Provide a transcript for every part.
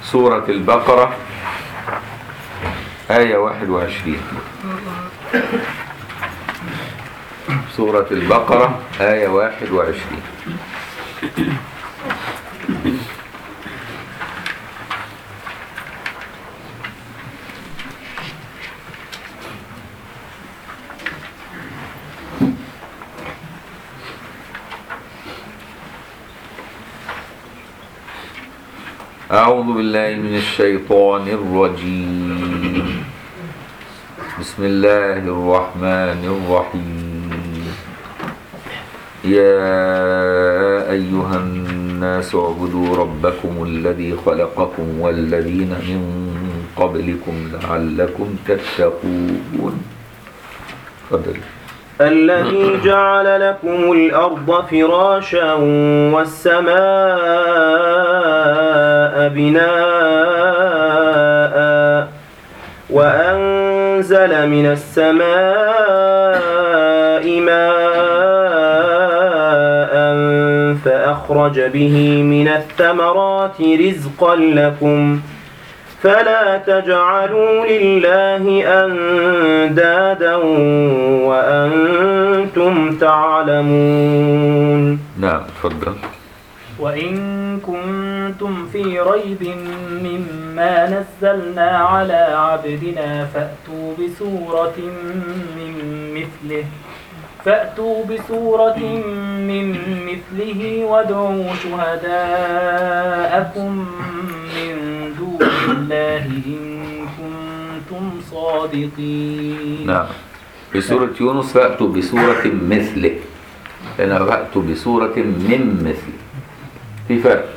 سورة البقرة آية 21 سورة البقرة آية 21 أعوذ بالله من الشيطان الرجيم بسم الله الرحمن الرحيم يا أيها الناس اعبدوا ربكم الذي خلقكم والذين من قبلكم لعلكم تتقون تفضل الذي جعل لكم الأرض فراشا والسماء بناء وأنزل من السماء ماء فأخرج به من الثمرات رزقا لكم فلا تجعلوا لله أندادا وأنتم تعلمون نعم تفضل وإن كنتم في ريب مما نزلنا على عبدنا فأتوا بسورة من مثله فأتوا بسورة من مثله وادعوا شهداءكم من دون الله إن كنتم صادقين نعم في سورة يونس فأتوا بسورة مثله هنا فأتوا بسورة من مثله في فرق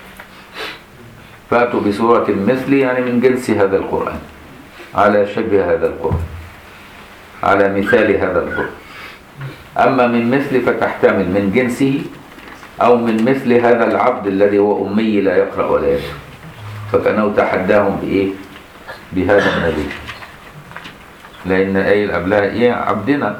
فأتوا بسورة مثله يعني من جنس هذا القرآن على شبه هذا القرآن على مثال هذا القرآن أما من مثل فتحتمل من جنسه أو من مثل هذا العبد الذي هو أمي لا يقرأ ولا يكتب فكأنه تحداهم بإيه بهذا النبي لأن آية قبلها إيه عبدنا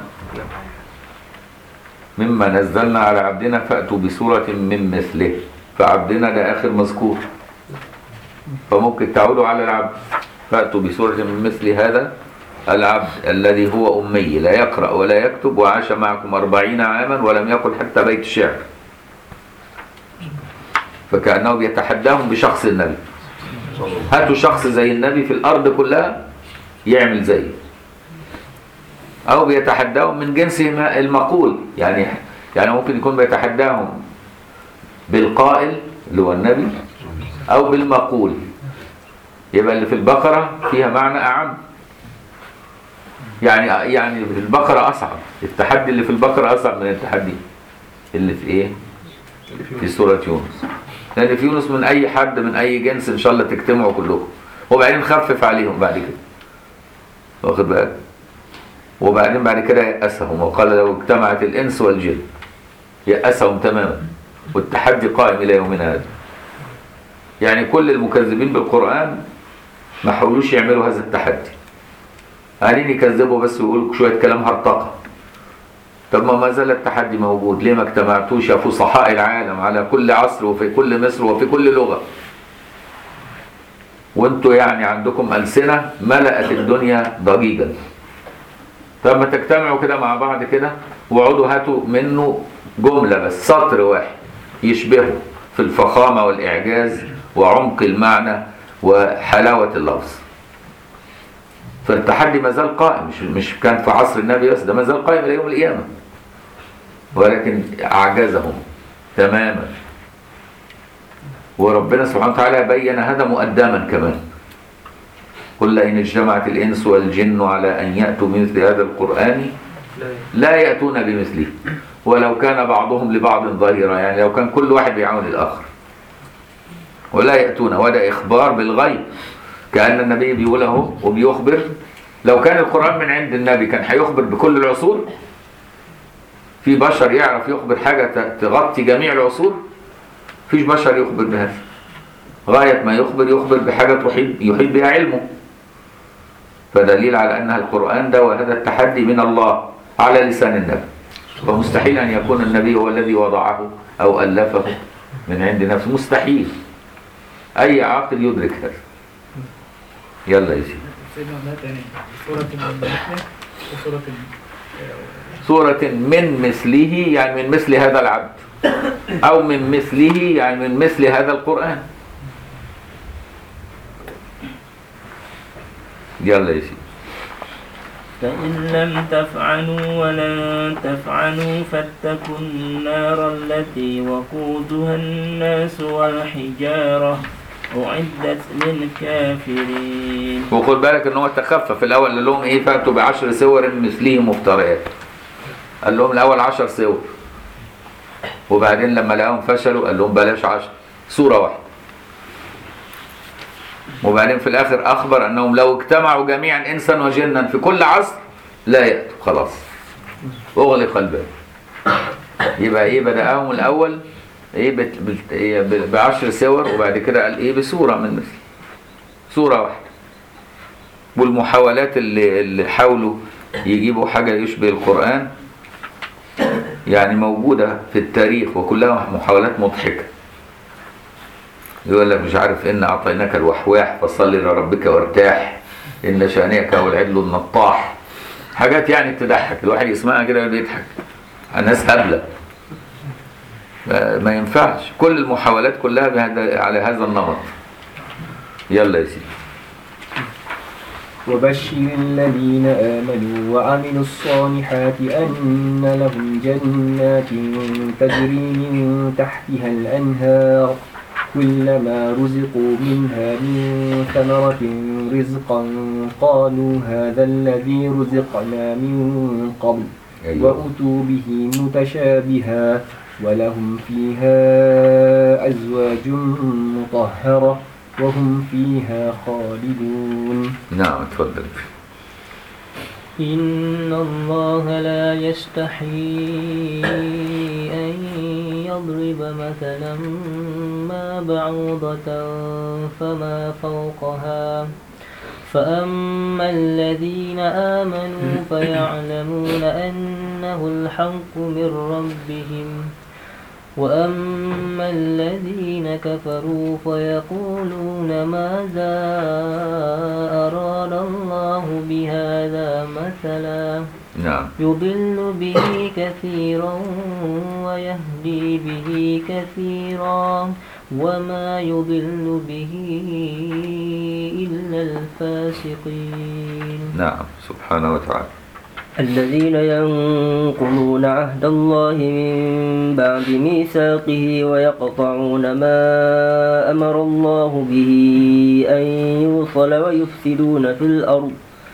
مما نزلنا على عبدنا فأتوا بسورة من مثله فعبدنا ده آخر مذكور فممكن تعودوا على العبد فأتوا بسورة من مثل هذا العبد الذي هو أمي لا يقرأ ولا يكتب وعاش معكم أربعين عاما ولم يقل حتى بيت شعر فكأنه بيتحداهم بشخص النبي هاتوا شخص زي النبي في الأرض كلها يعمل زيه أو بيتحداهم من جنسهم المقول يعني يعني ممكن يكون بيتحداهم بالقائل اللي هو النبي أو بالمقول يبقى اللي في البقرة فيها معنى أعم يعني يعني في البقرة أصعب التحدي اللي في البقرة أصعب من التحدي اللي في إيه؟ في سورة يونس لأن في يونس من أي حد من أي جنس إن شاء الله تجتمعوا كلكم وبعدين خفف عليهم بعد كده واخد بالك وبعدين بعد كده يأسهم وقال لو اجتمعت الإنس والجن يأسهم تماما والتحدي قائم إلى يومنا هذا يعني كل المكذبين بالقرآن ما حاولوش يعملوا هذا التحدي قاعدين يكذبوا بس ويقولوا شوية كلام هرطقة طب ما ما زال التحدي موجود ليه ما اجتمعتوش يا فصحاء العالم على كل عصر وفي كل مصر وفي كل لغة وانتوا يعني عندكم ألسنة ملأت الدنيا ضجيجا طب ما تجتمعوا كده مع بعض كده واقعدوا هاتوا منه جملة بس سطر واحد يشبهه في الفخامة والإعجاز وعمق المعنى وحلاوة اللفظ فالتحدي ما زال قائم مش مش كان في عصر النبي بس ده ما زال قائم الى يوم القيامه ولكن اعجزهم تماما وربنا سبحانه وتعالى بين هذا مقدما كمان قل ان اجتمعت الانس والجن على ان ياتوا بمثل هذا القران لا ياتون بمثله ولو كان بعضهم لبعض ظهيرا يعني لو كان كل واحد بيعاون الاخر ولا ياتون ولا اخبار بالغيب كأن النبي بيقول اهو وبيخبر لو كان القرآن من عند النبي كان هيخبر بكل العصور في بشر يعرف يخبر حاجة تغطي جميع العصور فيش بشر يخبر بهذا غاية ما يخبر يخبر بحاجة تحيط يحيط بها علمه فدليل على أن القرآن ده وهذا التحدي من الله على لسان النبي فمستحيل أن يكون النبي هو الذي وضعه أو ألفه من عند نفسه مستحيل أي عاقل يدرك هذا يلا يا سيدي سيدنا الله تاني سورة من مثله وسورة سورة من مثله يعني من مثل هذا العبد أو من مثله يعني من مثل هذا القرآن يلا يا سيدي فإن لم تفعلوا ولن تفعلوا فاتقوا النار التي وقودها الناس والحجارة أعدت للكافرين وخد بالك ان هو تخفف الاول قال لهم ايه فاتوا بعشر سور مثله مفتريات قال لهم الاول عشر سور وبعدين لما لقاهم فشلوا قال لهم بلاش عشر سورة واحدة وبعدين في الاخر اخبر انهم لو اجتمعوا جميعا انسا وجنا في كل عصر لا يأتوا خلاص اغلق الباب يبقى ايه بدأهم الاول ايه بت بت إيه ب- بعشر سور وبعد كده قال ايه بسورة من مثل سورة واحدة والمحاولات اللي, اللي حاولوا يجيبوا حاجة يشبه القرآن يعني موجودة في التاريخ وكلها محاولات مضحكة يقول لك مش عارف إن أعطيناك الوحواح فصل لربك وارتاح إن شانئك هو العدل النطاح حاجات يعني تضحك الواحد يسمعها كده يقعد يضحك الناس هبلة ما- ما ينفعش كل المحاولات كلها بهذا على هذا النمط يلا يا سيدي وبشر الذين آمنوا وعملوا الصالحات أن لهم جنات تجري من تحتها الأنهار كلما رزقوا منها من ثمرة رزقا قالوا هذا الذي رزقنا من قبل أيوة. وأتوا به متشابها ولهم فيها أزواج مطهرة وهم فيها خالدون نعم اتفضل إن الله لا يستحي أن يضرب مثلا ما بعوضة فما فوقها فأما الذين آمنوا فيعلمون أنه الحق من ربهم وأما الذين كفروا فيقولون ماذا أراد الله بهذا مثلا نعم يضل به كثيرا ويهدي به كثيرا وما يضل به إلا الفاسقين نعم سبحانه وتعالى الذين ينقضون عهد الله من بعد ميثاقه ويقطعون ما أمر الله به أن يوصل ويفسدون في الأرض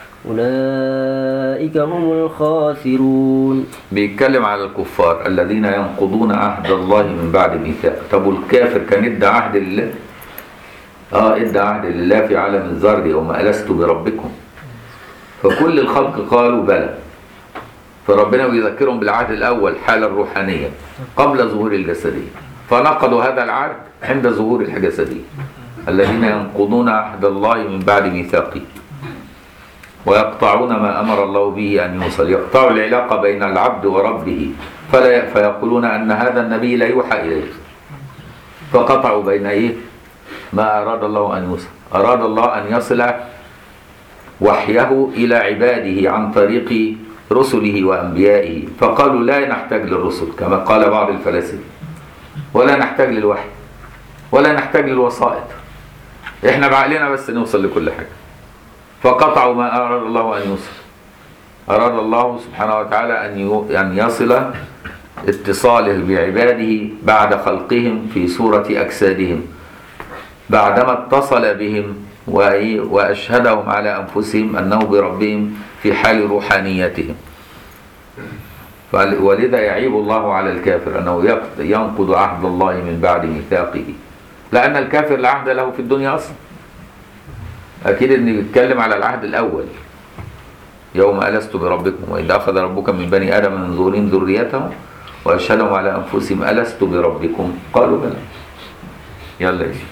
أولئك هم الخاسرون بيتكلم على الكفار الذين ينقضون عهد الله من بعد ميثاق طب والكافر كان ادى عهد لله اه ادى عهد لله في عالم الذر يوم ألست بربكم فكل الخلق قالوا بلى فربنا بيذكرهم بالعهد الأول حالة الروحانية قبل ظهور الجسدية فنقضوا هذا العهد عند ظهور الجسدية الذين ينقضون عهد الله من بعد ميثاقه ويقطعون ما أمر الله به أن يوصل يقطع العلاقة بين العبد وربه فلا فيقولون أن هذا النبي لا يوحى إليه فقطعوا بين إيه ما أراد الله أن يوصل أراد الله أن يصل وحيه إلى عباده عن طريق رسله وأنبيائه فقالوا لا نحتاج للرسل كما قال بعض الفلاسفة ولا نحتاج للوحي ولا نحتاج للوسائط احنا بعقلنا بس نوصل لكل حاجة فقطعوا ما أراد الله أن يوصل أراد الله سبحانه وتعالى أن يو- أن يصل اتصاله بعباده بعد خلقهم في صورة أجسادهم بعدما اتصل بهم وإيه؟ وأشهدهم على أنفسهم أنه بربهم في حال روحانيتهم فل- ولذا يعيب الله على الكافر أنه يق- ينقض عهد الله من بعد ميثاقه لأن الكافر لا عهد له في الدنيا أصلا أكيد إن يتكلم على العهد الأول يوم ألست بربكم وإذ أخذ ربك من بني آدم من ظهورهم ذريتهم وأشهدهم على أنفسهم ألست بربكم قالوا بلى يلا يا شيخ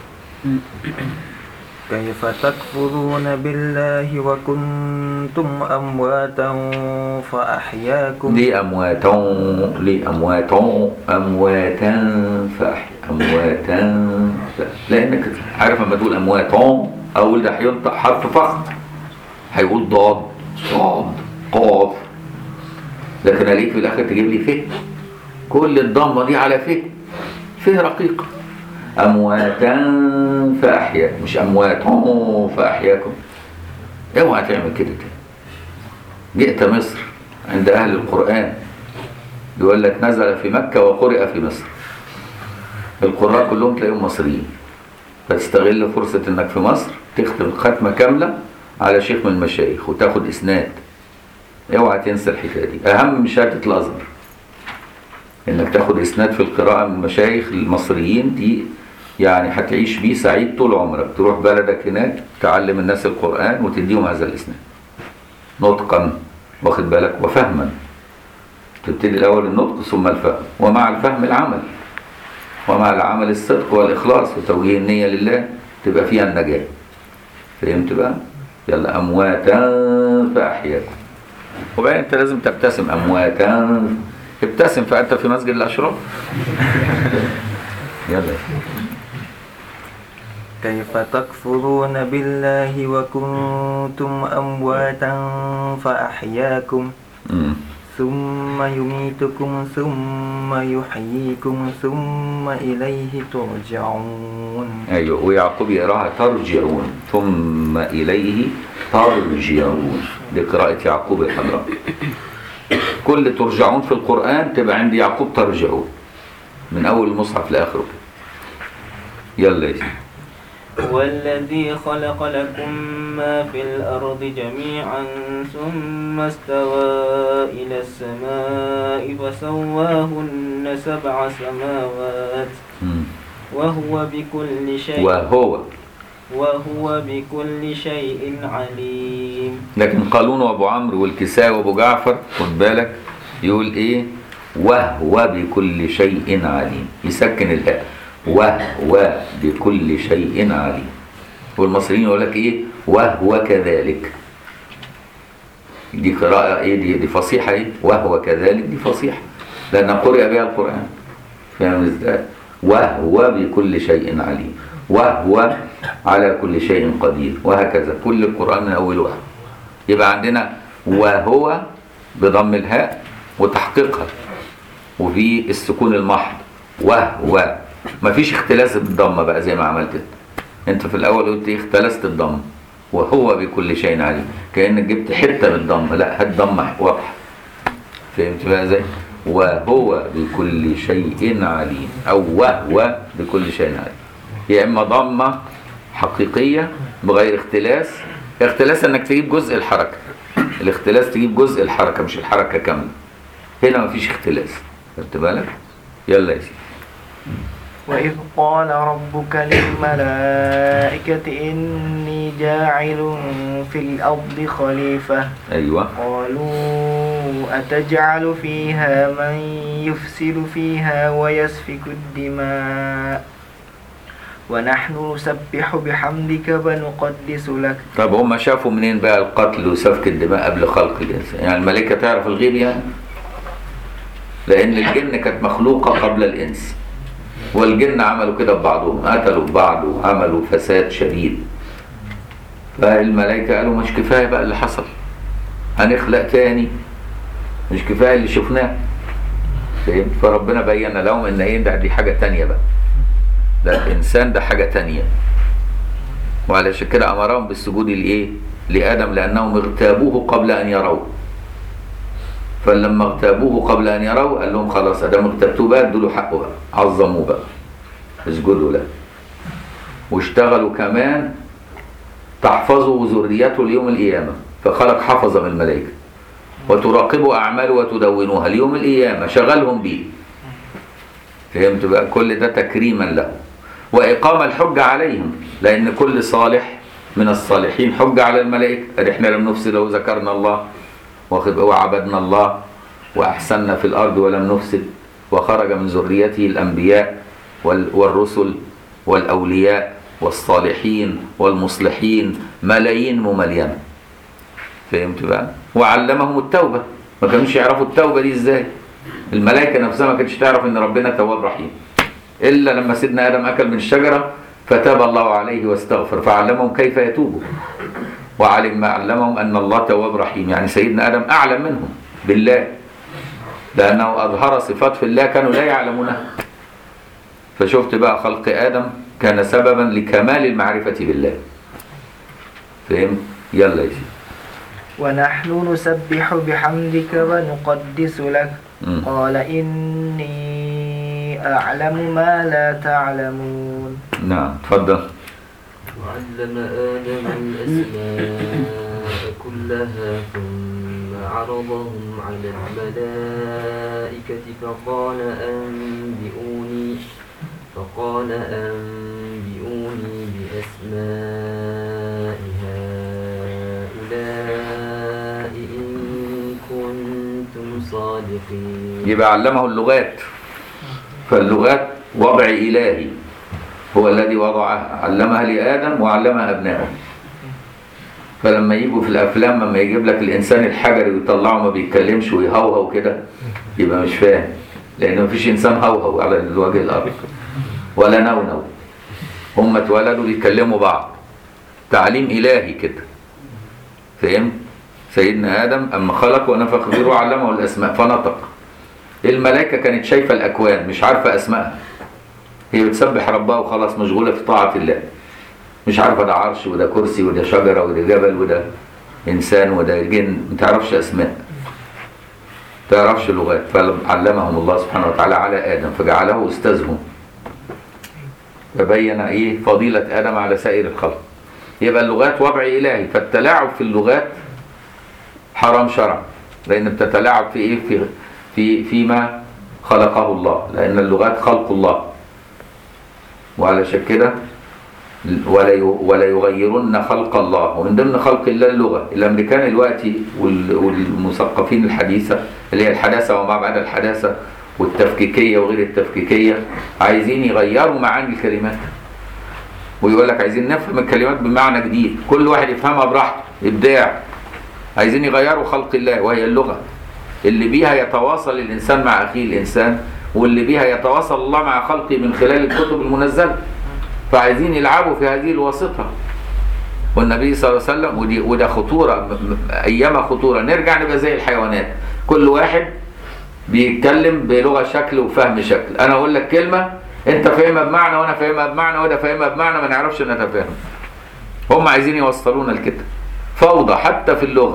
كيف تكفرون بالله وكنتم أمواتا فأحياكم لي أمواتا لي أمواتا أمواتا فأحيا أمواتا بقى لانك عارف لما تقول اموات عم اول ده هينطق حرف فخم هيقول ضاد صاد قاف لكن عليك في الاخر تجيب لي ف كل الضمه دي على ف ف رقيقه امواتا فاحياكم مش اموات عم فاحياكم اوعى تعمل كده تاني جئت مصر عند اهل القران يقول لك نزل في مكه وقرئ في مصر القراء كلهم تلاقيهم مصريين فتستغل فرصة انك في مصر تختم ختمة كاملة على شيخ من المشايخ وتاخد اسناد اوعى تنسى الحكاية دي اهم من شهادة الازهر انك تاخد اسناد في القراءة من المشايخ المصريين دي يعني هتعيش بيه سعيد طول عمرك تروح بلدك هناك تعلم الناس القرآن وتديهم هذا الاسناد نطقا واخد بالك وفهما تبتدي الاول النطق ثم الفهم ومع الفهم العمل ومع العمل الصدق والإخلاص وتوجيه النية لله تبقى فيها النجاة فهمت بقى؟ يلا أمواتا فأحياكم وبعدين أنت لازم تبتسم أمواتا ابتسم فأنت في مسجد الأشراف يلا كيف تكفرون بالله وكنتم أمواتا فأحياكم مم. ثم يميتكم ثم يحييكم ثم إليه ترجعون أيوه ويعقوب يقراها ترجعون ثم إليه ترجعون دي قراءة يعقوب الحمراء كل ترجعون في القرآن تبقى عند يعقوب ترجعون من أول المصحف لآخره يلا يا سيدي هو الذي خلق لكم ما في الأرض جميعا ثم استوى إلى السماء فسواهن سبع سماوات مم. وهو بكل شيء وهو وهو بكل شيء عليم لكن قالون وابو عمرو والكساء وابو جعفر خد بالك يقول ايه وهو بكل شيء عليم يسكن الهاء وهو بكل شيء عليم والمصريين يقول لك ايه وهو كذلك دي قراءة ايه دي, دي فصيحة ايه وهو كذلك دي فصيحة لأن قرئ بها القرآن فاهم ازاي وهو بكل شيء عليم وهو على كل شيء قدير وهكذا كل القرآن من أول واحد يبقى عندنا وهو بضم الهاء وتحقيقها وفي السكون المحض وهو مفيش اختلاس بالضمة بقى زي ما عملت انت انت في الاول قلت ايه اختلست الضمة وهو بكل شيء عليم كأنك جبت حتة من الضمة لا هات ضمة واضحة فهمت بقى ازاي وهو بكل شيء عليم او وهو بكل شيء عليم يا اما ضمة حقيقية بغير اختلاس اختلاس انك تجيب جزء الحركة الاختلاس تجيب جزء الحركة مش الحركة كاملة هنا مفيش اختلاس خدت بالك يلا يا سيدي وإذ قال ربك للملائكة إني جاعل في الأرض خليفة ايوه قالوا أتجعل فيها من يفسد فيها ويسفك الدماء ونحن نسبح بحمدك ونقدس لك طب هم شافوا منين بقى القتل وسفك الدماء قبل خلق الانسان يعني الملائكه تعرف الغيب يعني لان الجن كانت مخلوقه قبل الانس والجن عملوا كده ببعضهم قتلوا ببعض وعملوا فساد شديد فالملائكه قالوا مش كفايه بقى اللي حصل هنخلق تاني مش كفايه اللي شفناه فهمت فربنا بين لهم ان ايه ده دي حاجه تانية بقى ده الانسان ده حاجه تانية وعلشان كده امرهم بالسجود لايه لادم لانهم اغتابوه قبل ان يروه فلما اغتابوه قبل ان يروه قال لهم خلاص ادام اغتبتوه بقى ادوا له حقه بقى عظموه بقى اسجدوا له واشتغلوا كمان تحفظوا ذريته ليوم القيامه فخلق حفظه من الملائكه وتراقبوا اعماله وتدونوها ليوم القيامه شغلهم بيه فهمت بقى كل ده تكريما له وإقام الحجة عليهم لأن كل صالح من الصالحين حجة على الملائكة قال إحنا لم نفسد وذكرنا الله واخد- وعبدنا الله وأحسننا في الأرض ولم نفسد وخرج من ذريته الأنبياء وال- والرسل والأولياء والصالحين والمصلحين ملايين مملينة فهمت بقى وعلمهم التوبة ما كانوش يعرفوا التوبة دي ازاي الملائكة نفسها ما كانتش تعرف ان ربنا تواب رحيم الا لما سيدنا ادم اكل من الشجرة فتاب الله عليه واستغفر فعلمهم كيف يتوبوا وعلم ما علمهم أن الله تواب رحيم يعني سيدنا آدم أعلم منهم بالله لأنه أظهر صفات في الله كانوا لا يعلمونها فشفت بقى خلق آدم كان سببا لكمال المعرفة بالله فهم؟ يلا يا سيدي ونحن نسبح بحمدك ونقدس لك مم. قال إني أعلم ما لا تعلمون نعم تفضل وعلم آدم الأسماء كلها ثم عرضهم على الملائكة فقال أنبئوني فقال أنبئوني بأسماء هؤلاء إن كنتم صادقين يبقى علمه اللغات فاللغات وضع إلهي هو الذي وضعها علمها لآدم وعلمها أبنائه فلما يجوا في الأفلام لما يجيب لك الإنسان الحجري ويطلعه ما بيتكلمش ويهوهو كده يبقى مش فاهم لأن مفيش إنسان هوهو على وجه الأرض ولا نونو هم اتولدوا بيتكلموا بعض تعليم إلهي كده فهمت سيدنا آدم أما خلق ونفخ فيه روح علمه الأسماء فنطق الملائكة كانت شايفة الأكوان مش عارفة أسمائها هي بتسبح ربها وخلاص مشغولة في طاعة الله مش عارفة ده عرش وده كرسي وده شجرة وده جبل وده إنسان وده جن ما تعرفش أسماء ما تعرفش لغات فعلمهم الله سبحانه وتعالى على آدم فجعله أستاذهم فبين إيه فضيلة آدم على سائر الخلق يبقى اللغات وضع إلهي فالتلاعب في اللغات حرام شرعا لأن بتتلاعب في إيه في في فيما خلقه الله لأن اللغات خلق الله وعلشان كده ولا ي- ولا يغيرن خلق الله ومن ضمن خلق الله اللغه الامريكان دلوقتي وال- والمثقفين الحديثه اللي هي الحداثه وما بعد الحداثه والتفكيكيه وغير التفكيكيه عايزين يغيروا معاني الكلمات ويقول لك عايزين نفهم الكلمات بمعنى جديد كل واحد يفهمها براحته ابداع عايزين يغيروا خلق الله وهي اللغه اللي بيها يتواصل الانسان مع اخيه الانسان واللي بيها يتواصل الله مع خلقه من خلال الكتب المنزله فعايزين يلعبوا في هذه الواسطة والنبي صلى الله عليه وسلم ودي وده خطورة م- م- أيام خطورة نرجع نبقى زي الحيوانات كل واحد بيتكلم بلغة شكل وفهم شكل أنا أقول لك كلمة أنت فاهمها بمعنى وأنا فاهمها بمعنى وده فاهمها بمعنى ما نعرفش نتفاهم هم عايزين يوصلونا لكده فوضى حتى في اللغة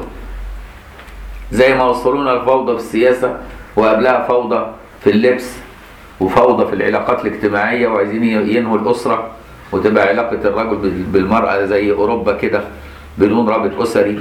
زي ما وصلونا الفوضى في السياسة وقبلها فوضى في اللبس وفوضى في العلاقات الاجتماعية وعايزين ينهوا الأسرة وتبقى علاقة الرجل بال- بالمرأة زي أوروبا كده بدون رابط أسري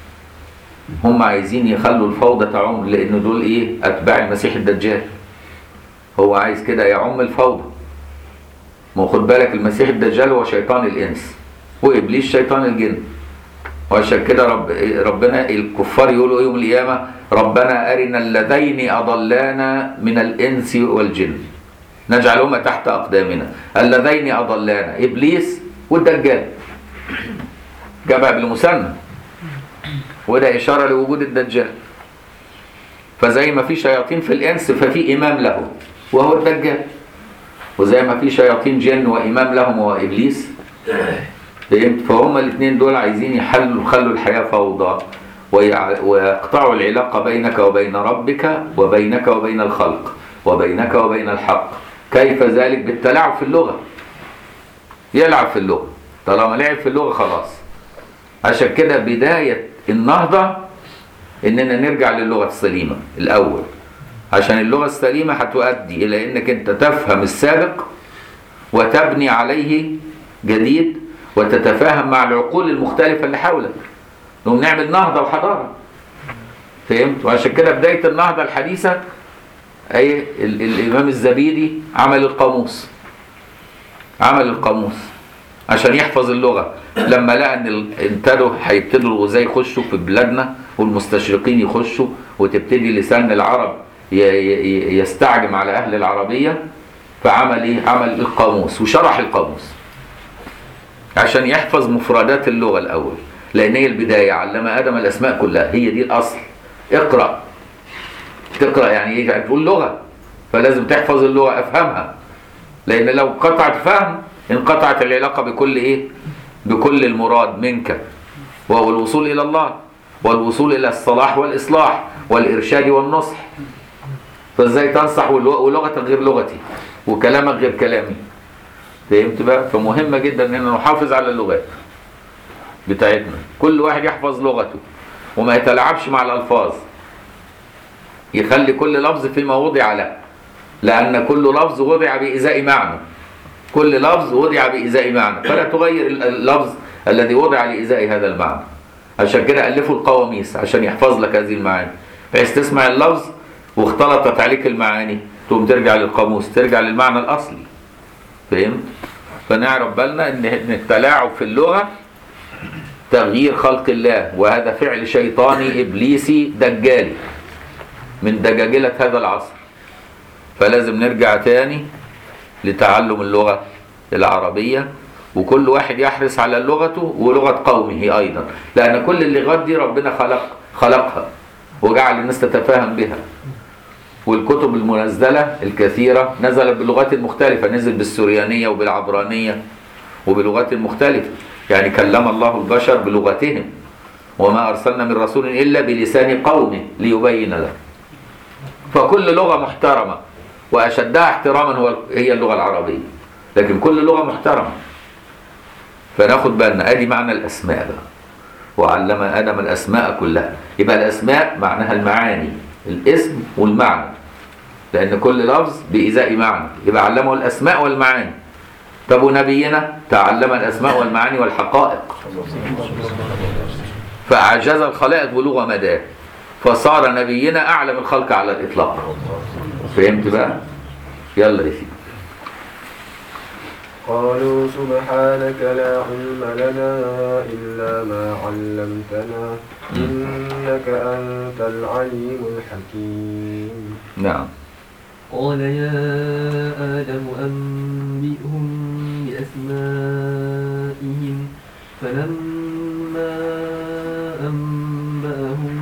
هم عايزين يخلوا الفوضى تعم لأن دول إيه أتباع المسيح الدجال هو عايز كده يعم الفوضى ما هو خد بالك المسيح الدجال هو شيطان الإنس وإبليس شيطان الجن وعشان كده رب ربنا الكفار يقولوا يوم القيامة ربنا أرنا اللذين أضلانا من الإنس والجن نجعلهما تحت أقدامنا اللذين أضلانا إبليس والدجال جابها بالمثنى وده إشارة لوجود الدجال فزي ما في شياطين في الإنس ففي إمام له وهو الدجال وزي ما في شياطين جن وإمام لهم هو إبليس فهمت فهم الاثنين دول عايزين يحلوا يخلوا الحياة فوضى ويع- ويقطعوا العلاقة بينك وبين ربك وبينك وبين الخلق وبينك وبين الحق كيف ذلك بالتلاعب في اللغة يلعب في اللغة طالما لعب في اللغة خلاص عشان كده بداية النهضة اننا نرجع للغة السليمة الاول عشان اللغة السليمة هتؤدي الى انك انت تفهم السابق وتبني عليه جديد وتتفاهم مع العقول المختلفة اللي حولك نقوم نعمل نهضة وحضارة فهمت وعشان كده بداية النهضة الحديثة أي ال- الإمام الزبيدي عمل القاموس عمل القاموس عشان يحفظ اللغة لما لقى ان ال- ابتدوا هيبتدوا الغزاة يخشوا في بلادنا والمستشرقين يخشوا وتبتدي لسان العرب ي- ي- يستعجم على اهل العربية فعمل ايه عمل القاموس وشرح القاموس عشان يحفظ مفردات اللغة الأول لأن هي البداية علم آدم الأسماء كلها هي دي الأصل اقرأ تقرأ يعني إيه تقول لغة فلازم تحفظ اللغة أفهمها لأن لو قطعت فهم انقطعت العلاقة بكل ايه بكل المراد منك وهو الوصول الى الله والوصول الى الصلاح والاصلاح والارشاد والنصح فازاي تنصح واللغ- ولغتك غير لغتي وكلامك غير كلامي فهمت بقى فمهمة جدا اننا نحافظ على اللغات بتاعتنا كل واحد يحفظ لغته وما يتلاعبش مع الالفاظ يخلي كل لفظ فيما وضع له لأن كل لفظ وضع بإزاء معنى كل لفظ وضع بإزاء معنى فلا تغير ال- اللفظ الذي وضع لإزاء هذا المعنى عشان كده ألفوا القواميس عشان يحفظ لك هذه المعاني بحيث تسمع اللفظ واختلطت عليك المعاني تقوم ترجع للقاموس ترجع للمعنى الأصلي فهمت؟ فنعرف بالنا إن إن التلاعب في اللغة تغيير خلق الله وهذا فعل شيطاني إبليسي دجالي من دجاجلة هذا العصر فلازم نرجع تاني لتعلم اللغة العربية وكل واحد يحرص على لغته ولغة قومه أيضا لأن كل اللغات دي ربنا خلق خلقها وجعل الناس تتفاهم بها والكتب المنزلة الكثيرة نزلت بلغات مختلفة نزل بالسريانية وبالعبرانية وبلغات مختلفة يعني كلم الله البشر بلغتهم وما أرسلنا من رسول إلا بلسان قومه ليبين له فكل لغة محترمة وأشدها احتراما هو هي اللغة العربية لكن كل لغة محترمة فناخد بالنا ادي معنى الاسماء بقى وعلم ادم الاسماء كلها يبقى الاسماء معناها المعاني الاسم والمعنى لان كل لفظ بإزاء معنى يبقى علمه الاسماء والمعاني طب ونبينا تعلم الاسماء والمعاني والحقائق فأعجز الخلائق بلغة مداه فصار نبينا أعلم الخلق على الإطلاق فهمت بقى؟ يلا يا سيدي قالوا سبحانك لا علم لنا إلا ما علمتنا إنك أنت العليم الحكيم نعم قال يا آدم أنبئهم بأسمائهم فلما أنبأهم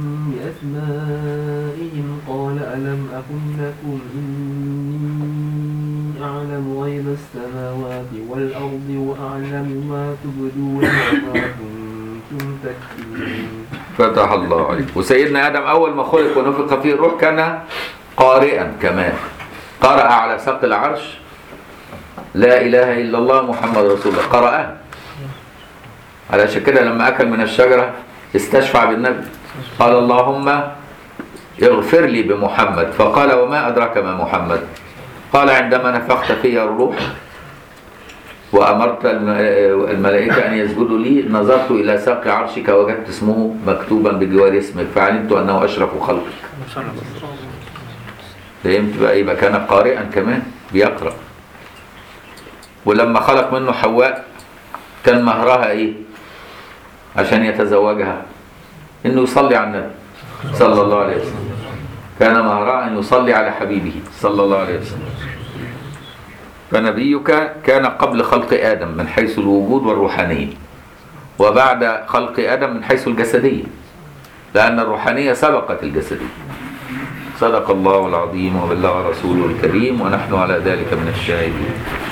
بأسمائهم قال ألم أقل لكم إني أعلم غيب السماوات والأرض وأعلم ما تبدون وما كنتم تكتمون فتح الله عليك وسيدنا آدم أول ما خلق ونفخ فيه الروح كان قارئا كمان قرأ على ساق العرش لا إله إلا الله محمد رسول الله قرأها علشان كده لما أكل من الشجرة استشفع بالنبي قال اللهم اغفر لي بمحمد فقال وما أدراك ما محمد قال عندما نفخت في الروح وأمرت الم- الملائكة أن يسجدوا لي نظرت إلى ساق عرشك وجدت اسمه مكتوبا بجوار اسمك فعلمت أنه أشرف خلقك فهمت بقى يبقى كان قارئا كمان بيقرأ ولما خلق منه حواء كان مهرها ايه عشان يتزوجها انه يصلي على النبي صلى الله عليه وسلم كان مهرها ان يصلي على حبيبه صلى الله عليه وسلم فنبيك كان قبل خلق ادم من حيث الوجود والروحانيه وبعد خلق ادم من حيث الجسديه لان الروحانيه سبقت الجسديه صدق الله العظيم وبلغ رسوله الكريم ونحن على ذلك من الشاهدين